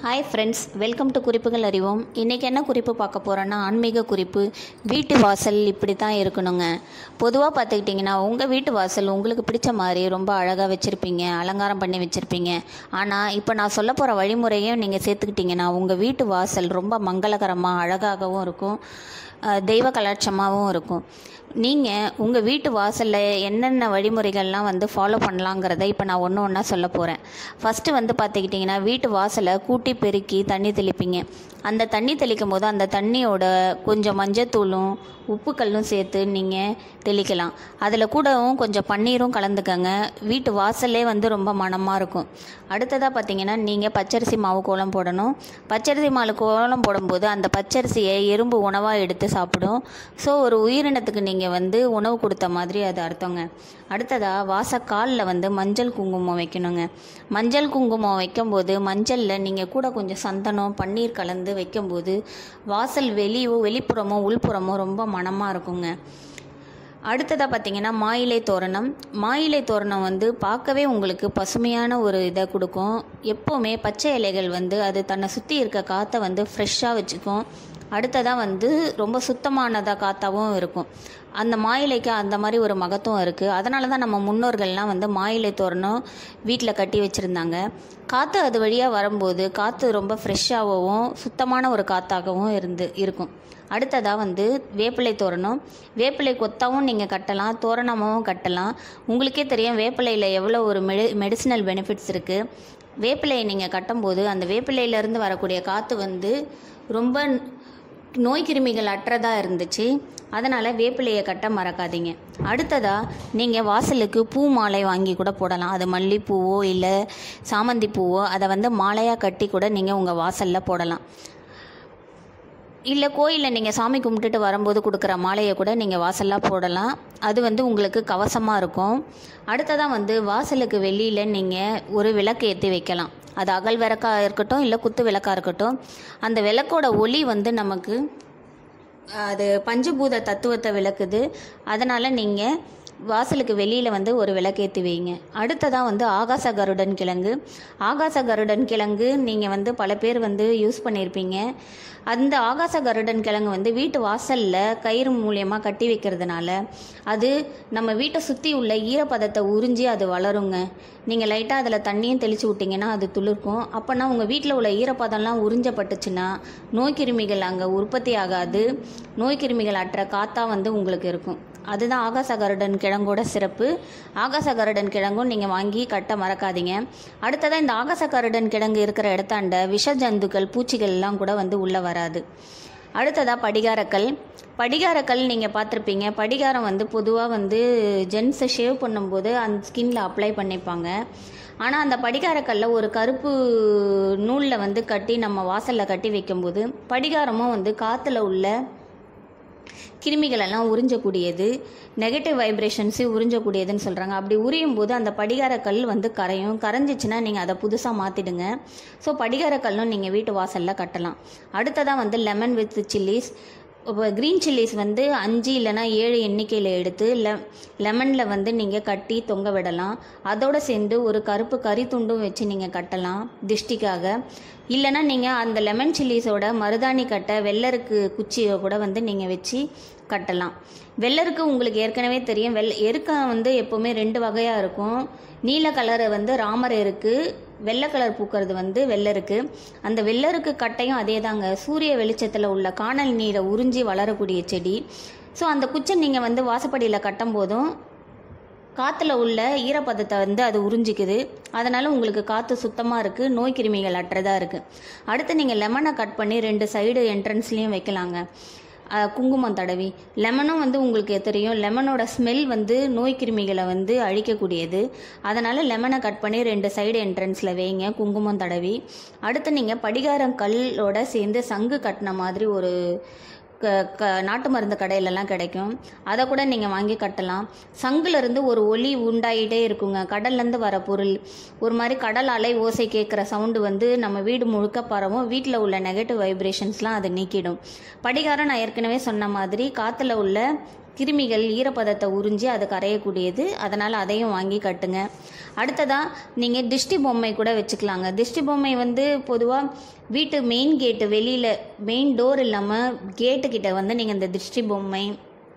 hi friends welcome to குறிப்புகள் அறிவோம் இன்றைக்கி என்ன குறிப்பு பார்க்க போகிறோன்னா ஆன்மீக குறிப்பு வீட்டு வாசல் இப்படி தான் இருக்கணுங்க பொதுவாக பார்த்துக்கிட்டிங்கன்னா உங்கள் வீட்டு வாசல் உங்களுக்கு பிடிச்ச மாதிரி ரொம்ப அழகாக வச்சுருப்பீங்க அலங்காரம் பண்ணி வச்சுருப்பீங்க ஆனால் இப்போ நான் சொல்ல போகிற வழிமுறையும் நீங்கள் சேர்த்துக்கிட்டிங்கன்னா உங்கள் வீட்டு வாசல் ரொம்ப மங்களகரமாக அழகாகவும் இருக்கும் அஹ், தெய்வ கலாட்சமாகவும் இருக்கும் நீங்கள் உங்கள் வீட்டு வாசலில் என்னென்ன வழிமுறைகள்லாம் வந்து ஃபாலோ பண்ணலாங்கிறத இப்போ நான் ஒன்று ஒன்றா சொல்ல போகிறேன் ஃபஸ்ட்டு வந்து பார்த்துக்கிட்டிங்கன்னா வீட்டு வாசலை கூட்டி பெருக்கி தண்ணி தெளிப்பீங்க அந்த தண்ணி தெளிக்கும் போது அந்த தண்ணியோட கொஞ்சம் மஞ்சத்தூளும் உப்புக்கல்லும் சேர்த்து நீங்கள் தெளிக்கலாம் அதில் கூடவும் கொஞ்சம் பன்னீரும் கலந்துக்கங்க வீட்டு வாசல்லே வந்து ரொம்ப மணமாக இருக்கும் அடுத்ததாக பார்த்தீங்கன்னா நீங்கள் பச்சரிசி மாவு கோலம் போடணும் பச்சரிசி மாவு கோலம் போடும்போது அந்த பச்சரிசியை எறும்பு உணவாக எடுத்து சாப்பிடும் ஸோ ஒரு உயிரினத்துக்கு நீங்கள் வந்து உணவு கொடுத்த மாதிரி அது அர்த்தங்க அடுத்ததாக வாசக்காலில் வந்து மஞ்சள் குங்குமம் வைக்கணுங்க மஞ்சள் குங்குமம் வைக்கும்போது மஞ்சளில் நீங்கள் கூட கொஞ்சம் சந்தனம் பன்னீர் கலந்து வைக்கும்போது வாசல் வெளியோ வெளிப்புறமோ உள்புறமோ ரொம்ப மணமாக இருக்குங்க அடுத்ததாக பார்த்தீங்கன்னா மாயிலை தோரணம் மாயிலை தோரணம் வந்து பார்க்கவே உங்களுக்கு பசுமையான ஒரு இதை கொடுக்கும் எப்போவுமே பச்சை இலைகள் வந்து அது தன்னை சுற்றி இருக்க காற்றை வந்து ஃப்ரெஷ்ஷாக வச்சுக்கும் அடுத்ததாக வந்து ரொம்ப சுத்தமானதாக காத்தாகவும் இருக்கும் அந்த மாயிலைக்கு அந்த மாதிரி ஒரு மகத்துவம் இருக்குது அதனால தான் நம்ம முன்னோர்கள்லாம் வந்து மாயிலை தோரணம் வீட்டில் கட்டி வச்சுருந்தாங்க காற்று அது வழியாக வரும்போது காற்று ரொம்ப ஃப்ரெஷ்ஷாகவும் சுத்தமான ஒரு காற்றாகவும் இருந்து இருக்கும் அடுத்ததாக வந்து வேப்பிலை தோரணம் வேப்பிலை கொத்தாவும் நீங்கள் கட்டலாம் தோரணமாகவும் கட்டலாம் உங்களுக்கே தெரியும் வேப்பிலையில் எவ்வளோ ஒரு மெடி மெடிசினல் பெனிஃபிட்ஸ் இருக்குது வேப்பிலையை நீங்கள் கட்டும்போது அந்த வேப்பிலையிலேருந்து வரக்கூடிய காற்று வந்து ரொம்ப நோய் கிருமிகள் அற்றதாக இருந்துச்சு அதனால் வேப்பிலையை கட்ட மறக்காதீங்க அடுத்ததாக நீங்கள் வாசலுக்கு பூ மாலை வாங்கி கூட போடலாம் அது மல்லிப்பூவோ இல்லை சாமந்தி பூவோ அதை வந்து மாலையாக கட்டி கூட நீங்கள் உங்கள் வாசலில் போடலாம் இல்லை கோயிலில் நீங்கள் சாமி கும்பிட்டுட்டு வரும்போது கொடுக்குற மாலையை கூட நீங்கள் வாசலாக போடலாம் அது வந்து உங்களுக்கு கவசமாக இருக்கும் அடுத்ததாக வந்து வாசலுக்கு வெளியில் நீங்கள் ஒரு விளக்கு ஏற்றி வைக்கலாம் அது அகல் விளக்காக இருக்கட்டும் இல்லை குத்து விளக்காக இருக்கட்டும் அந்த விளக்கோட ஒளி வந்து நமக்கு அது பஞ்சபூத தத்துவத்தை விளக்குது அதனால் நீங்கள் வாசலுக்கு வெளியில் வந்து ஒரு விளக்கேற்றி வைங்க அடுத்ததாக வந்து ஆகாச கருடன் கிழங்கு ஆகாச கருடன் கிழங்கு நீங்கள் வந்து பல பேர் வந்து யூஸ் பண்ணியிருப்பீங்க அந்த ஆகாச கருடன் கிழங்கு வந்து வீட்டு வாசலில் கயிறு மூலியமாக கட்டி வைக்கிறதுனால அது நம்ம வீட்டை சுற்றி உள்ள ஈரப்பதத்தை உறிஞ்சி அது வளருங்க நீங்கள் லைட்டாக அதில் தண்ணியும் தெளித்து விட்டிங்கன்னா அது துளிர்க்கும் அப்போனா உங்கள் வீட்டில் உள்ள ஈரப்பதம்லாம் உறிஞ்சப்பட்டுச்சுன்னா நோய் கிருமிகள் அங்கே உற்பத்தி ஆகாது நோய் கிருமிகள் அற்ற காற்றா வந்து உங்களுக்கு இருக்கும் அதுதான் ஆகாச கருடன் கிழங்கோட சிறப்பு ஆகாச கருடன் கிழங்கும் நீங்கள் வாங்கி கட்ட மறக்காதீங்க அடுத்ததாக இந்த ஆகாச கருடன் கிழங்கு இருக்கிற இடத்தாண்ட விஷ ஜந்துக்கள் பூச்சிகள் எல்லாம் கூட வந்து உள்ளே வராது அடுத்ததாக படிகாரக்கல் படிகாரக்கல் நீங்கள் பார்த்துருப்பீங்க படிகாரம் வந்து பொதுவாக வந்து ஜென்ஸை ஷேவ் பண்ணும்போது அந்த ஸ்கின்ல அப்ளை பண்ணிப்பாங்க ஆனால் அந்த படிகாரக்கல்ல ஒரு கருப்பு நூலில் வந்து கட்டி நம்ம வாசலில் கட்டி வைக்கும்போது படிகாரமும் வந்து காற்றுல உள்ள கிருமிகளெல்லாம் உறிஞ்சக்கூடியது நெகட்டிவ் வைப்ரேஷன்ஸு உறிஞ்சக்கூடியதுன்னு சொல்கிறாங்க அப்படி உரியும் போது அந்த படிகார கல் வந்து கரையும் கரைஞ்சிச்சுன்னா நீங்கள் அதை புதுசாக மாற்றிடுங்க ஸோ படிகார கல்லும் நீங்கள் வீட்டு வாசலில் கட்டலாம் அடுத்ததாக வந்து லெமன் வித் சில்லிஸ் இப்போ க்ரீன் சில்லிஸ் வந்து அஞ்சு இல்லைனா ஏழு எண்ணிக்கையில் எடுத்து லெ லெமனில் வந்து நீங்கள் கட்டி தொங்க விடலாம் அதோடு சேர்ந்து ஒரு கருப்பு கறி துண்டும் வச்சு நீங்கள் கட்டலாம் திஷ்டிக்காக இல்லைனா நீங்கள் அந்த லெமன் சில்லிஸோட மருதாணி கட்டை வெள்ளருக்கு குச்சியை கூட வந்து நீங்கள் வச்சு கட்டலாம் வெள்ளருக்கு உங்களுக்கு ஏற்கனவே தெரியும் வெள் எருக்கம் வந்து எப்போவுமே ரெண்டு வகையாக இருக்கும் நீல கலரு வந்து ராமர் எருக்கு வெள்ளை கலர் பூக்கிறது வந்து வெள்ளருக்கு அந்த வெள்ளருக்கு கட்டையும் அதே தாங்க சூரிய வெளிச்சத்தில் உள்ள காணல் நீரை உறிஞ்சி வளரக்கூடிய செடி ஸோ அந்த குச்சை நீங்கள் வந்து வாசப்படியில் கட்டும் போதும் காற்றுல உள்ள ஈரப்பதத்தை வந்து அது உறிஞ்சிக்குது அதனால் உங்களுக்கு காற்று சுத்தமாக இருக்குது நோய் கிருமிகள் அற்றதாக இருக்குது அடுத்து நீங்கள் லெமனை கட் பண்ணி ரெண்டு சைடு என்ட்ரன்ஸ்லேயும் வைக்கலாங்க அஹ், குங்குமம் தடவி லெமனும் வந்து உங்களுக்கு தெரியும் லெமனோட ஸ்மெல் வந்து நோய் கிருமிகளை வந்து அழிக்கக்கூடியது அதனால் லெமனை கட் பண்ணி ரெண்டு சைடு என்ட்ரன்ஸில் வைங்க குங்குமம் தடவி அடுத்து நீங்கள் படிகாரம் கல்லோட சேர்ந்து சங்கு கட்டின மாதிரி ஒரு க க நாட்டு மருந்து கடையிலலாம் கிடைக்கும் அதை கூட நீங்கள் வாங்கி கட்டலாம் சங்குலேருந்து ஒரு ஒலி உண்டாயிட்டே இருக்குங்க கடல்லேருந்து வர பொருள் ஒரு மாதிரி கடல் அலை ஓசை கேட்குற சவுண்டு வந்து நம்ம வீடு முழுக்க பரவும் வீட்டில் உள்ள நெகட்டிவ் வைப்ரேஷன்ஸ்லாம் அதை நீக்கிடும் படிகாரம் நான் ஏற்கனவே சொன்ன மாதிரி காற்றுல உள்ள கிருமிகள் ஈரப்பதத்தை உறிஞ்சி அது கரையக்கூடியது அதனால் அதையும் வாங்கி கட்டுங்க அடுத்ததாக நீங்கள் திஷ்டி பொம்மை கூட வச்சுக்கலாங்க திஷ்டி பொம்மை வந்து பொதுவாக வீட்டு மெயின் கேட்டு வெளியில் மெயின் டோர் இல்லாமல் கேட்டுக்கிட்ட வந்து நீங்கள் இந்த திஷ்டி பொம்மை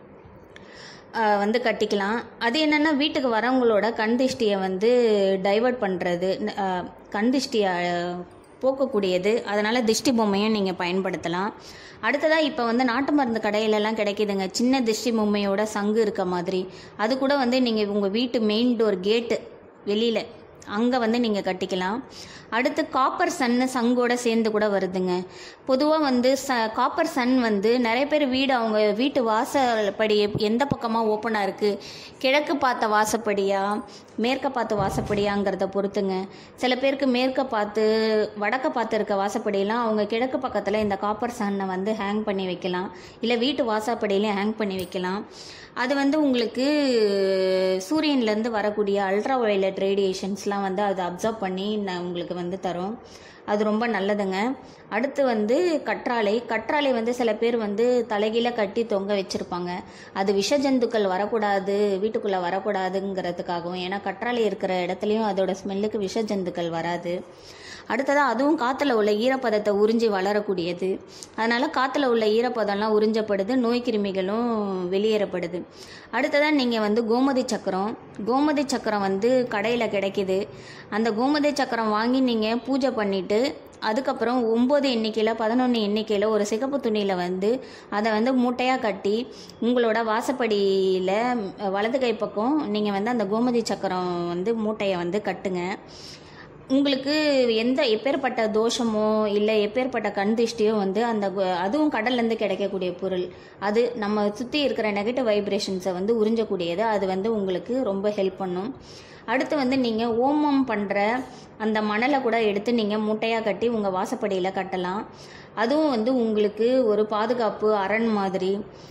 ஆஹ் வந்து கட்டிக்கலாம் அது என்னென்னா வீட்டுக்கு வரவங்களோட கண் திஷ்டியை வந்து டைவர்ட் பண்ணுறது கண் திஷ்டியை ஆஹ், போக்கக்கூடியது அதனால் திஷ்டி பொம்மையும் நீங்கள் பயன்படுத்தலாம் அடுத்ததாக இப்போ வந்து நாட்டு மருந்து கடையிலலாம் கிடைக்குதுங்க சின்ன திஷ்டி பொம்மையோட சங்கு இருக்க மாதிரி அது கூட வந்து நீங்கள் உங்கள் வீட்டு மெயின் டோர் கேட்டு வெளியில் அங்கே வந்து நீங்கள் கட்டிக்கலாம் அடுத்து காப்பர் சன்னு சங்கோட சேர்ந்து கூட வருதுங்க பொதுவாக வந்து ச காப்பர் சன் வந்து நிறைய பேர் வீடு அவங்க வீட்டு வாசப்படி எப்- எந்த பக்கமாக ஓப்பனாக இருக்குது கிழக்கு பார்த்த வாசப்படியா மேற்க பார்த்து வாசப்படியாங்கிறத பொறுத்துங்க சில பேருக்கு மேற்க பார்த்து வடக்க பார்த்து இருக்க வாசப்படியெல்லாம் அவங்க கிழக்கு பக்கத்தில் இந்த காப்பர் சன்னை வந்து ஹேங் பண்ணி வைக்கலாம் இல்லை வீட்டு வாசப்படியிலையும் ஹேங் பண்ணி வைக்கலாம் அது வந்து உங்களுக்கு சூரியன்லேருந்து வரக்கூடிய அல்ட்ரா வயலட் ரேடியேஷன்ஸ்லாம் வந்து அது அப்சர்வ் பண்ணி ந- உங்களுக்கு வந்து தரும் அது ரொம்ப நல்லதுங்க அடுத்து வந்து கற்றாழை கற்றாழை வந்து சில பேர் வந்து தலைகீழ கட்டி தொங்க வச்சுருப்பாங்க அது விஷ ஜந்துக்கள் வரக்கூடாது வீட்டுக்குள்ளே வரக்கூடாதுங்கிறதுக்காகவும் ஏன்னா கற்றாழை இருக்கிற இடத்துலையும் அதோட ஸ்மெல்லுக்கு விஷ ஜந்துக்கள் வராது அடுத்ததாக அதுவும் காற்றுல உள்ள ஈரப்பதத்தை உறிஞ்சி வளரக்கூடியது அதனால் காற்றுல உள்ள ஈரப்பதம்லாம் உறிஞ்சப்படுது நோய் கிருமிகளும் வெளியேறப்படுது அடுத்ததாக நீங்கள் வந்து கோமதி சக்கரம் கோமதி சக்கரம் வந்து கடையில் கிடைக்குது அந்த கோமதி சக்கரம் வாங்கி நீங்கள் பூஜை பண்ணிவிட்டு அதுக்கப்புறம் ஒம்பது எண்ணிக்கையில் பதினொன்று எண்ணிக்கையில் ஒரு சிகப்பு துணியில் வந்து அதை வந்து மூட்டையாக கட்டி உங்களோட வாசப்படியில் வலது கை பக்கம் நீங்கள் வந்து அந்த கோமதி சக்கரம் வந்து மூட்டையை வந்து கட்டுங்க உங்களுக்கு எந்த எப்பேற்பட்ட தோஷமோ இல்லை எப்பேற்பட்ட கண் திஷ்டியோ வந்து அந்த கு- அதுவும் கடல்லேருந்து கிடைக்கக்கூடிய பொருள் அது நம்ம சுற்றி இருக்கிற நெகட்டிவ் வைப்ரேஷன்ஸை வந்து உறிஞ்சக்கூடியது அது வந்து உங்களுக்கு ரொம்ப ஹெல்ப் பண்ணும் அடுத்து வந்து நீங்கள் ஓமம் பண்ணுற அந்த மணலை கூட எடுத்து நீங்கள் மூட்டையாக கட்டி உங்கள் வாசப்படியில் கட்டலாம் அதுவும் வந்து உங்களுக்கு ஒரு பாதுகாப்பு அரண் மாதிரி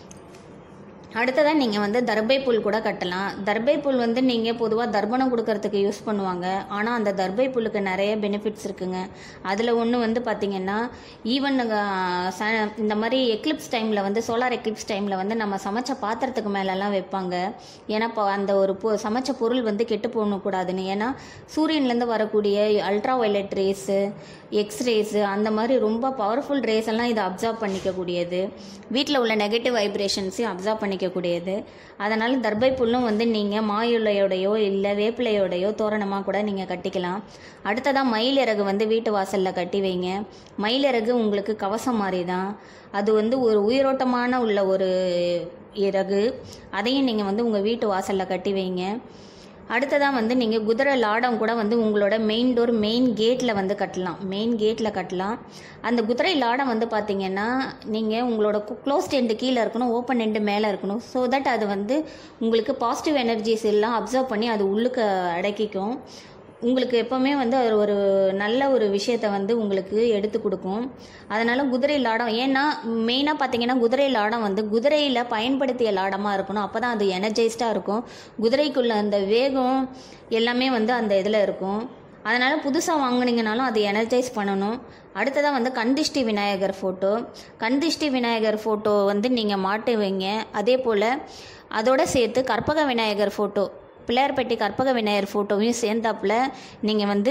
அடுத்ததாக நீங்கள் வந்து தர்பை புல் கூட கட்டலாம் தர்பை புல் வந்து நீங்கள் பொதுவாக தர்ப்பணம் கொடுக்கறதுக்கு யூஸ் பண்ணுவாங்க ஆனால் அந்த தர்பை புல்லுக்கு நிறைய பெனிஃபிட்ஸ் இருக்குங்க அதில் ஒன்று வந்து பார்த்திங்கன்னா ஈவன் இந்த மாதிரி எக்லிப்ஸ் டைமில் வந்து சோலார் எக்லிப்ஸ் டைமில் வந்து நம்ம சமைச்ச பாத்திரத்துக்கு மேலெல்லாம் வைப்பாங்க ஏன்னா இப்போ அந்த ஒரு பொ சமைச்ச பொருள் வந்து கெட்டு போகக்கூடாதுன்னு ஏன்னா சூரியன்லேருந்து வரக்கூடிய அல்ட்ரா வயலட் ரேஸு எக்ஸ்ரேஸு அந்த மாதிரி ரொம்ப பவர்ஃபுல் ரேஸ் எல்லாம் இதை அப்சர்வ் பண்ணிக்கக்கூடியது வீட்டில் உள்ள நெகட்டிவ் வைப்ரேஷன்ஸையும் அப்சர்வ் பண்ணிக்கக்கூடியது அதனால் தர்பை புல்லும் வந்து நீங்கள் மாயுளையோடையோ இல்லை வேப்பிலையோடையோ தோரணமாக கூட நீங்கள் கட்டிக்கலாம் அடுத்ததாக மயிலிறகு வந்து வீட்டு வாசலில் கட்டி வைங்க மயிலிறகு உங்களுக்கு கவசம் மாதிரி தான் அது வந்து ஒரு உயிரோட்டமான உள்ள ஒரு இறகு அதையும் நீங்கள் வந்து உங்கள் வீட்டு வாசலில் கட்டி வைங்க அடுத்ததாக வந்து நீங்கள் குதிரை லாடம் கூட வந்து உங்களோட மெயின் டோர் மெயின் கேட்டில் வந்து கட்டலாம் மெயின் கேட்டில் கட்டலாம் அந்த குதிரை லாடம் வந்து பார்த்தீங்கன்னா நீங்கள் உங்களோட க்ளோஸ்ட் எண்டு கீழே இருக்கணும் ஓப்பன் எண்டு மேலே இருக்கணும் ஸோ தட் அது வந்து உங்களுக்கு பாசிட்டிவ் எனர்ஜிஸ் எல்லாம் அப்சர்வ் பண்ணி அது உள்ளுக்கு அடக்கிக்கும் உங்களுக்கு எப்போவுமே வந்து அது ஒரு நல்ல ஒரு விஷயத்தை வந்து உங்களுக்கு எடுத்து கொடுக்கும் அதனால் குதிரை லாடம் ஏன்னா மெயினாக பார்த்தீங்கன்னா குதிரை லாடம் வந்து குதிரையில் பயன்படுத்திய லாடமாக இருக்கணும் அப்போ தான் அது எனர்ஜைஸ்டாக இருக்கும் குதிரைக்குள்ள அந்த வேகம் எல்லாமே வந்து அந்த இதில் இருக்கும் அதனால் புதுசாக வாங்குனீங்கனாலும் அது எனர்ஜைஸ் பண்ணணும் அடுத்ததாக வந்து கந்திஷ்டி விநாயகர் ஃபோட்டோ கந்திஷ்டி விநாயகர் ஃபோட்டோ வந்து நீங்கள் மாட்டு வைங்க அதே போல் அதோட சேர்த்து கற்பக விநாயகர் ஃபோட்டோ பிள்ளையார்பட்டி கற்பக விநாயகர் ஃபோட்டோவையும் சேர்ந்தாப்புல நீங்கள் வந்து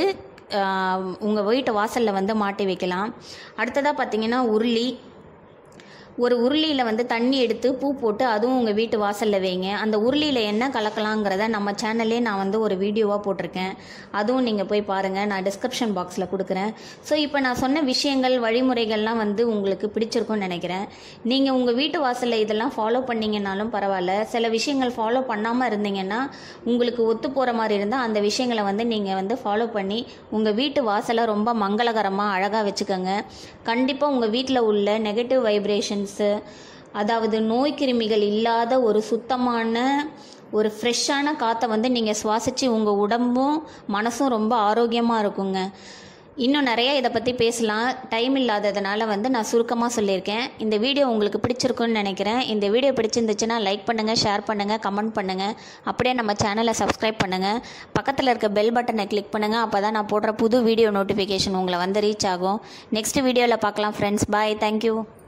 உங்கள் வீட்டு வாசலில் வந்து மாட்டி வைக்கலாம் அடுத்ததாக பார்த்தீங்கன்னா உருளி ஒரு உருளியில் வந்து தண்ணி எடுத்து பூ போட்டு அதுவும் உங்கள் வீட்டு வாசலில் வைங்க அந்த உருளியில் என்ன கலக்கலாங்கிறத நம்ம சேனல்லே நான் வந்து ஒரு வீடியோவாக போட்டிருக்கேன் அதுவும் நீங்கள் போய் பாருங்கள் நான் டிஸ்கிரிப்ஷன் பாக்ஸில் கொடுக்குறேன் ஸோ இப்போ நான் சொன்ன விஷயங்கள் வழிமுறைகள்லாம் வந்து உங்களுக்கு பிடிச்சிருக்கும்னு நினைக்கிறேன் நீங்கள் உங்கள் வீட்டு வாசலில் இதெல்லாம் ஃபாலோ பண்ணீங்கன்னாலும் பரவாயில்ல சில விஷயங்கள் ஃபாலோ பண்ணாமல் இருந்தீங்கன்னா உங்களுக்கு ஒத்து போகிற மாதிரி இருந்தால் அந்த விஷயங்களை வந்து நீங்கள் வந்து ஃபாலோ பண்ணி உங்கள் வீட்டு வாசலை ரொம்ப மங்களகரமாக அழகாக வச்சுக்கோங்க கண்டிப்பாக உங்கள் வீட்டில் உள்ள நெகட்டிவ் வைப்ரேஷன்ஸு அதாவது நோய் கிருமிகள் இல்லாத ஒரு சுத்தமான ஒரு ஃப்ரெஷ்ஷான காற்றை வந்து நீங்கள் சுவாசித்து உங்கள் உடம்பும் மனசும் ரொம்ப ஆரோக்கியமாக இருக்குங்க இன்னும் நிறைய இதை பற்றி பேசலாம் டைம் இல்லாததுனால வந்து நான் சுருக்கமாக சொல்லியிருக்கேன் இந்த வீடியோ உங்களுக்கு பிடிச்சிருக்குன்னு நினைக்கிறேன் இந்த வீடியோ பிடிச்சிருந்துச்சுன்னா லைக் பண்ணுங்கள் ஷேர் பண்ணுங்கள் கமெண்ட் பண்ணுங்கள் அப்படியே நம்ம சேனலை சப்ஸ்கிரைப் பண்ணுங்கள் பக்கத்தில் இருக்க பெல் பட்டனை கிளிக் பண்ணுங்கள் அப்போ தான் நான் போடுற புது வீடியோ நோட்டிஃபிகேஷன் உங்களை வந்து ரீச் ஆகும் நெக்ஸ்ட் வீடியோவில் பார்க்கலாம் ஃப்ரெண்ட்ஸ் பாய் தேங்க்யூ